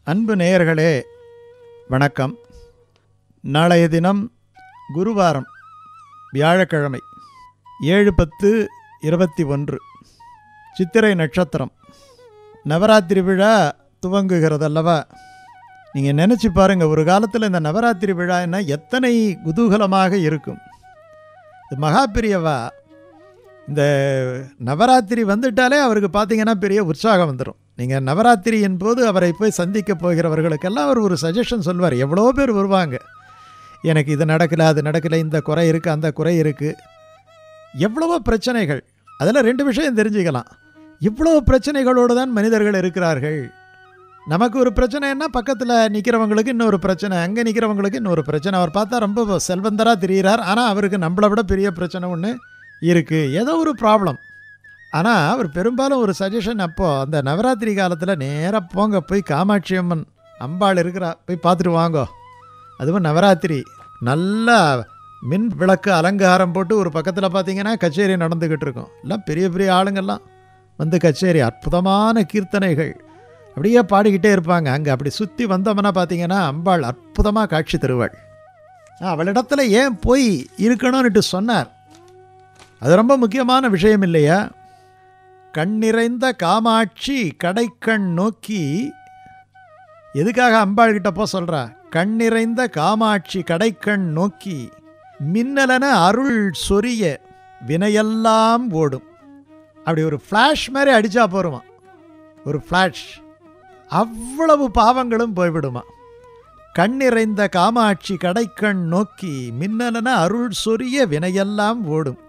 அன்பு நேயர்களே வணக்கம் நாளைய தினம் குருவாரம் வியாழக்கிழமை ஏழு பத்து இருபத்தி ஒன்று சித்திரை நட்சத்திரம் நவராத்திரி விழா துவங்குகிறது அல்லவா நீங்கள் நினச்சி பாருங்கள் ஒரு காலத்தில் இந்த நவராத்திரி விழா என்ன எத்தனை குதூகலமாக இருக்கும் இது மகாபிரியவா இந்த நவராத்திரி வந்துட்டாலே அவருக்கு பார்த்தீங்கன்னா பெரிய உற்சாகம் வந்துடும் நீங்கள் நவராத்திரியின் போது அவரை போய் சந்திக்க போகிறவர்களுக்கெல்லாம் அவர் ஒரு சஜஷன் சொல்வார் எவ்வளோ பேர் வருவாங்க எனக்கு இது நடக்கலை அது நடக்கலை இந்த குறை இருக்குது அந்த குறை இருக்குது எவ்வளவோ பிரச்சனைகள் அதில் ரெண்டு விஷயம் தெரிஞ்சுக்கலாம் இவ்வளோ பிரச்சனைகளோடு தான் மனிதர்கள் இருக்கிறார்கள் நமக்கு ஒரு பிரச்சனைன்னா பக்கத்தில் நிற்கிறவங்களுக்கு இன்னொரு பிரச்சனை அங்கே நிற்கிறவங்களுக்கு இன்னொரு பிரச்சனை அவர் பார்த்தா ரொம்ப செல்வந்தராக தெரிகிறார் ஆனால் அவருக்கு நம்மளை விட பெரிய பிரச்சனை ஒன்று இருக்குது ஏதோ ஒரு ப்ராப்ளம் ஆனால் அவர் பெரும்பாலும் ஒரு சஜஷன் அப்போது அந்த நவராத்திரி காலத்தில் நேராக போங்க போய் காமாட்சி அம்மன் அம்பாள் இருக்கிறா போய் பார்த்துட்டு வாங்கோ அதுவும் நவராத்திரி நல்லா மின் விளக்கு அலங்காரம் போட்டு ஒரு பக்கத்தில் பார்த்தீங்கன்னா கச்சேரி நடந்துக்கிட்டு இருக்கும் எல்லாம் பெரிய பெரிய ஆளுங்கெல்லாம் வந்து கச்சேரி அற்புதமான கீர்த்தனைகள் அப்படியே பாடிக்கிட்டே இருப்பாங்க அங்கே அப்படி சுற்றி வந்தோம்னா பார்த்தீங்கன்னா அம்பாள் அற்புதமாக காட்சி தருவாள் அவளிடத்துல ஏன் போய் இருக்கணும்னுட்டு சொன்னார் அது ரொம்ப முக்கியமான விஷயம் இல்லையா கண்ணிறைந்த காமாட்சி கடைக்கண் நோக்கி எதுக்காக அம்பாள் கிட்ட போ சொல்றா கண்ணிறைந்த காமாட்சி கடைக்கண் நோக்கி மின்னலன அருள் சொரிய வினையெல்லாம் ஓடும் அப்படி ஒரு ஃப்ளாஷ் மாதிரி அடிச்சா போருமா ஒரு ஃப்ளாஷ் அவ்வளவு பாவங்களும் போய்விடுமா கண்ணிறைந்த காமாட்சி கடைக்கண் நோக்கி மின்னலன அருள் சொரிய வினையெல்லாம் ஓடும்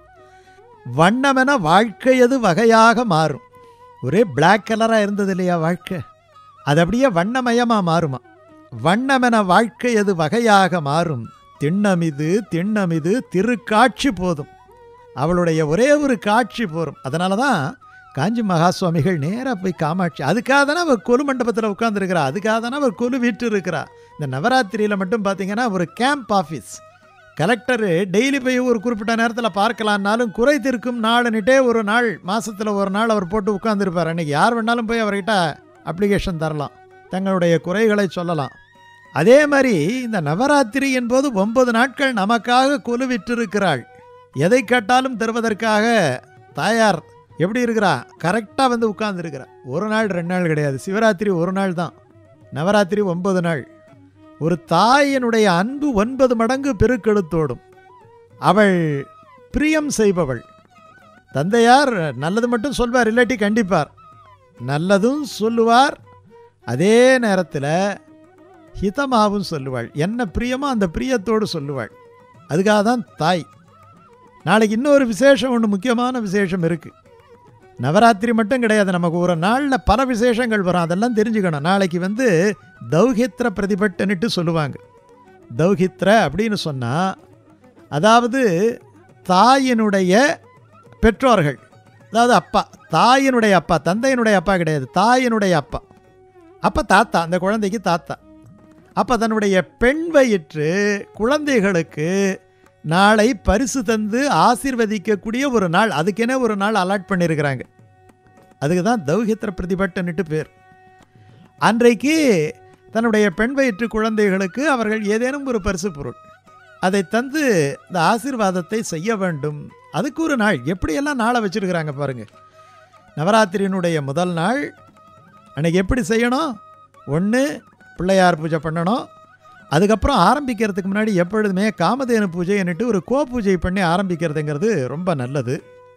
வண்ணமென வாழ்க்கையது வகையாக மாறும் ஒரே பிளாக் கலராக இருந்தது இல்லையா வாழ்க்கை அது அப்படியே வண்ணமயமாக மாறுமா வண்ணமென வாழ்க்கையது வகையாக மாறும் திண்ணமிது திண்ணமிது திருக்காட்சி போதும் அவளுடைய ஒரே ஒரு காட்சி போரும் அதனால தான் காஞ்சி மகா சுவாமிகள் நேராக போய் காமாட்சி அதுக்காக தானே அவர் கொலு மண்டபத்தில் உட்காந்துருக்கிறா அதுக்காக தானே அவர் கொலு வீட்டு இருக்கிறா இந்த நவராத்திரியில் மட்டும் பார்த்தீங்கன்னா ஒரு கேம்ப் ஆஃபீஸ் கலெக்டரு டெய்லி போய் ஒரு குறிப்பிட்ட நேரத்தில் பார்க்கலான்னாலும் குறை தீர்க்கும் நாளுன்னுட்டே ஒரு நாள் மாதத்தில் ஒரு நாள் அவர் போட்டு உட்காந்துருப்பார் அன்றைக்கி யார் வேணாலும் போய் அவர்கிட்ட அப்ளிகேஷன் தரலாம் தங்களுடைய குறைகளை சொல்லலாம் அதே மாதிரி இந்த நவராத்திரி என்பது ஒன்பது நாட்கள் நமக்காக கொலுவிட்டிருக்கிறாள் எதை கேட்டாலும் தருவதற்காக தாயார் எப்படி இருக்கிறா கரெக்டாக வந்து உட்கார்ந்துருக்கிறா ஒரு நாள் ரெண்டு நாள் கிடையாது சிவராத்திரி ஒரு நாள் தான் நவராத்திரி ஒன்பது நாள் ஒரு தாயினுடைய அன்பு ஒன்பது மடங்கு பெருக்கெடுத்தோடும் அவள் பிரியம் செய்பவள் தந்தையார் நல்லது மட்டும் சொல்வார் இல்லாட்டி கண்டிப்பார் நல்லதும் சொல்லுவார் அதே நேரத்தில் ஹிதமாவும் சொல்லுவாள் என்ன பிரியமோ அந்த பிரியத்தோடு சொல்லுவாள் அதுக்காக தான் தாய் நாளைக்கு இன்னொரு விசேஷம் ஒன்று முக்கியமான விசேஷம் இருக்குது நவராத்திரி மட்டும் கிடையாது நமக்கு ஒரு நாளில் பல விசேஷங்கள் வரும் அதெல்லாம் தெரிஞ்சுக்கணும் நாளைக்கு வந்து தௌஹித்ர பிரதிபட்டன்னுட்டு சொல்லுவாங்க தௌஹித்ர அப்படின்னு சொன்னால் அதாவது தாயினுடைய பெற்றோர்கள் அதாவது அப்பா தாயினுடைய அப்பா தந்தையினுடைய அப்பா கிடையாது தாயினுடைய அப்பா அப்போ தாத்தா அந்த குழந்தைக்கு தாத்தா அப்போ தன்னுடைய பெண் வயிற்று குழந்தைகளுக்கு நாளை பரிசு தந்து ஆசிர்வதிக்கக்கூடிய ஒரு நாள் அதுக்கென ஒரு நாள் அலாட் பண்ணியிருக்கிறாங்க அதுக்கு தான் தௌஹித்ர பிரதிபட்டன்னுட்டு பேர் அன்றைக்கு தன்னுடைய பெண் வயிற்று குழந்தைகளுக்கு அவர்கள் ஏதேனும் ஒரு பரிசு பொருள் அதை தந்து இந்த ஆசீர்வாதத்தை செய்ய வேண்டும் அதுக்கு ஒரு நாள் எப்படியெல்லாம் நாளை வச்சுருக்கிறாங்க பாருங்கள் நவராத்திரியினுடைய முதல் நாள் அன்றைக்கி எப்படி செய்யணும் ஒன்று பிள்ளையார் பூஜை பண்ணணும் அதுக்கப்புறம் ஆரம்பிக்கிறதுக்கு முன்னாடி எப்பொழுதுமே காமதேனு பூஜைன்னுட்டு ஒரு கோ பூஜை பண்ணி ஆரம்பிக்கிறதுங்கிறது ரொம்ப நல்லது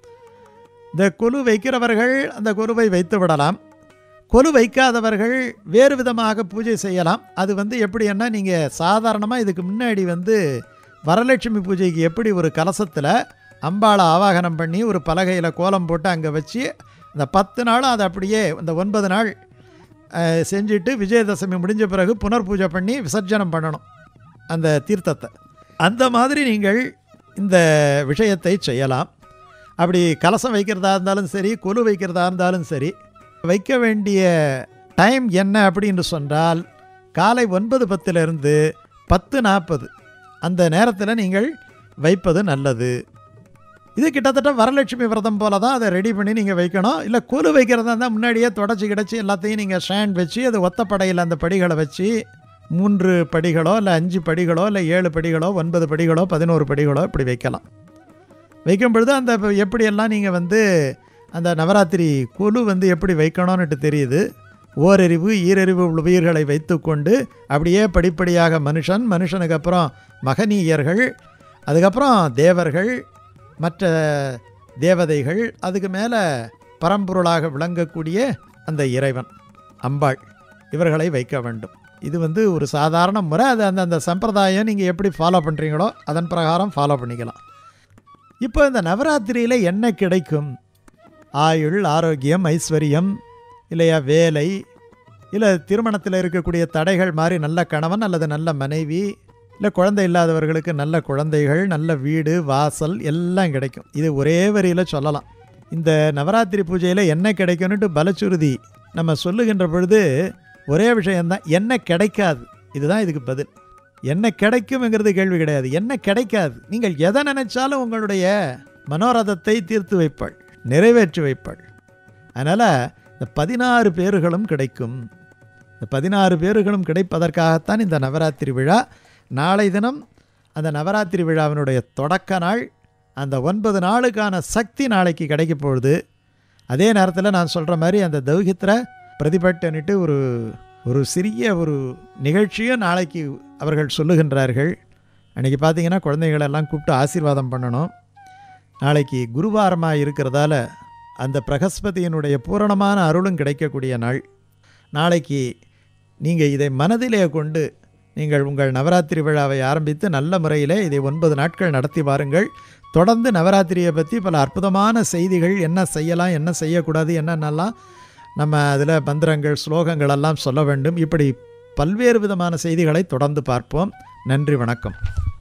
இந்த கொலு வைக்கிறவர்கள் அந்த கொலுவை வைத்து விடலாம் கொலு வைக்காதவர்கள் வேறு விதமாக பூஜை செய்யலாம் அது வந்து எப்படின்னா நீங்கள் சாதாரணமாக இதுக்கு முன்னாடி வந்து வரலட்சுமி பூஜைக்கு எப்படி ஒரு கலசத்தில் அம்பாளை ஆவாகனம் பண்ணி ஒரு பலகையில் கோலம் போட்டு அங்கே வச்சு இந்த பத்து நாளும் அதை அப்படியே இந்த ஒன்பது நாள் செஞ்சுட்டு விஜயதசமி முடிஞ்ச பிறகு புனர் பூஜை பண்ணி விசர்ஜனம் பண்ணணும் அந்த தீர்த்தத்தை அந்த மாதிரி நீங்கள் இந்த விஷயத்தை செய்யலாம் அப்படி கலசம் வைக்கிறதா இருந்தாலும் சரி கொலு வைக்கிறதா இருந்தாலும் சரி வைக்க வேண்டிய டைம் என்ன அப்படின்னு சொன்னால் காலை ஒன்பது பத்திலிருந்து பத்து நாற்பது அந்த நேரத்தில் நீங்கள் வைப்பது நல்லது இது கிட்டத்தட்ட வரலட்சுமி விரதம் போல தான் அதை ரெடி பண்ணி நீங்கள் வைக்கணும் இல்லை கொலு வைக்கிறதா இருந்தால் முன்னாடியே தொடச்சி கிடச்சி எல்லாத்தையும் நீங்கள் ஸ்டாண்ட் வச்சு அது ஒத்த படையில் அந்த படிகளை வச்சு மூன்று படிகளோ இல்லை அஞ்சு படிகளோ இல்லை ஏழு படிகளோ ஒன்பது படிகளோ பதினோரு படிகளோ இப்படி வைக்கலாம் வைக்கும் பொழுது அந்த இப்ப எப்படியெல்லாம் நீங்கள் வந்து அந்த நவராத்திரி கொலு வந்து எப்படி வைக்கணும்னுட்டு தெரியுது ஓரறிவு ஈரறிவு உள்ள உயிர்களை வைத்துக்கொண்டு அப்படியே படிப்படியாக மனுஷன் மனுஷனுக்கு அப்புறம் மகனீயர்கள் அதுக்கப்புறம் தேவர்கள் மற்ற தேவதைகள் அதுக்கு மேலே பரம்பொருளாக விளங்கக்கூடிய அந்த இறைவன் அம்பாள் இவர்களை வைக்க வேண்டும் இது வந்து ஒரு சாதாரண முறை அது அந்த அந்த சம்பிரதாயம் நீங்கள் எப்படி ஃபாலோ பண்ணுறீங்களோ அதன் பிரகாரம் ஃபாலோ பண்ணிக்கலாம் இப்போ இந்த நவராத்திரியில் என்ன கிடைக்கும் ஆயுள் ஆரோக்கியம் ஐஸ்வர்யம் இல்லையா வேலை இல்லை திருமணத்தில் இருக்கக்கூடிய தடைகள் மாதிரி நல்ல கணவன் அல்லது நல்ல மனைவி இல்லை குழந்தை இல்லாதவர்களுக்கு நல்ல குழந்தைகள் நல்ல வீடு வாசல் எல்லாம் கிடைக்கும் இது ஒரே வரியில் சொல்லலாம் இந்த நவராத்திரி பூஜையில் என்ன கிடைக்கும்னுட்டு பலச்சுருதி நம்ம சொல்லுகின்ற பொழுது ஒரே விஷயம்தான் என்ன கிடைக்காது இதுதான் இதுக்கு பதில் என்ன கிடைக்கும்ங்கிறது கேள்வி கிடையாது என்ன கிடைக்காது நீங்கள் எதை நினைச்சாலும் உங்களுடைய மனோரதத்தை தீர்த்து வைப்பாள் நிறைவேற்றி வைப்பாள் அதனால் இந்த பதினாறு பேர்களும் கிடைக்கும் இந்த பதினாறு பேர்களும் கிடைப்பதற்காகத்தான் இந்த நவராத்திரி விழா நாளை தினம் அந்த நவராத்திரி விழாவினுடைய தொடக்க நாள் அந்த ஒன்பது நாளுக்கான சக்தி நாளைக்கு கிடைக்க போகுது அதே நேரத்தில் நான் சொல்கிற மாதிரி அந்த தௌஹித்ர பிரதிபட்டனிட்டு ஒரு ஒரு சிறிய ஒரு நிகழ்ச்சியும் நாளைக்கு அவர்கள் சொல்லுகின்றார்கள் அன்றைக்கி பார்த்தீங்கன்னா குழந்தைகளெல்லாம் கூப்பிட்டு ஆசீர்வாதம் பண்ணணும் நாளைக்கு குருவாரமாக இருக்கிறதால அந்த பிரகஸ்பதியினுடைய பூரணமான அருளும் கிடைக்கக்கூடிய நாள் நாளைக்கு நீங்கள் இதை மனதிலே கொண்டு நீங்கள் உங்கள் நவராத்திரி விழாவை ஆரம்பித்து நல்ல முறையிலே இதை ஒன்பது நாட்கள் நடத்தி வாருங்கள் தொடர்ந்து நவராத்திரியை பற்றி பல அற்புதமான செய்திகள் என்ன செய்யலாம் என்ன செய்யக்கூடாது என்னென்னலாம் நம்ம அதில் மந்திரங்கள் ஸ்லோகங்கள் எல்லாம் சொல்ல வேண்டும் இப்படி பல்வேறு விதமான செய்திகளை தொடர்ந்து பார்ப்போம் நன்றி வணக்கம்